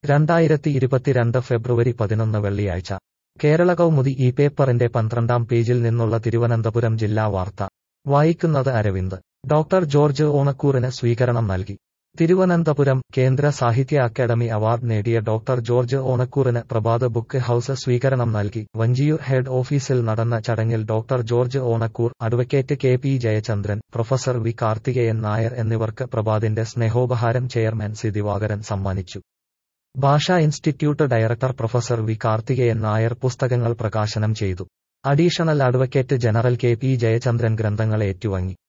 രണ്ടായിരത്തി ഇരുപത്തിരണ്ട് ഫെബ്രുവരി പതിനൊന്ന് വെള്ളിയാഴ്ച കേരള കൗമുദി ഈ പേപ്പറിന്റെ പന്ത്രണ്ടാം പേജിൽ നിന്നുള്ള തിരുവനന്തപുരം ജില്ലാ വാർത്ത വായിക്കുന്നത് അരവിന്ദ് ഡോക്ടർ ജോർജ് ഓണക്കൂറിന് സ്വീകരണം നൽകി തിരുവനന്തപുരം കേന്ദ്ര സാഹിത്യ അക്കാദമി അവാർഡ് നേടിയ ഡോക്ടർ ജോർജ് ഓണക്കൂറിന് പ്രഭാത് ബുക്ക് ഹൌസ് സ്വീകരണം നൽകി വഞ്ചിയൂർ ഹെഡ് ഓഫീസിൽ നടന്ന ചടങ്ങിൽ doctor George Onakkoor advocate K P Jayachandran professor V Karthikeyan Nair എന്നിവർക്ക് പ്രഭാതിന്റെ സ്നേഹോപഹാരം ചെയർമാൻ സി ദിവാകരൻ സമ്മാനിച്ചു Bhasha institute director professor V Karthikeyan Nair പുസ്തകങ്ങൾ പ്രകാശനം ചെയ്തു additional advocate general K P Jayachandran ഗ്രന്ഥങ്ങൾ ഏറ്റുവാങ്ങി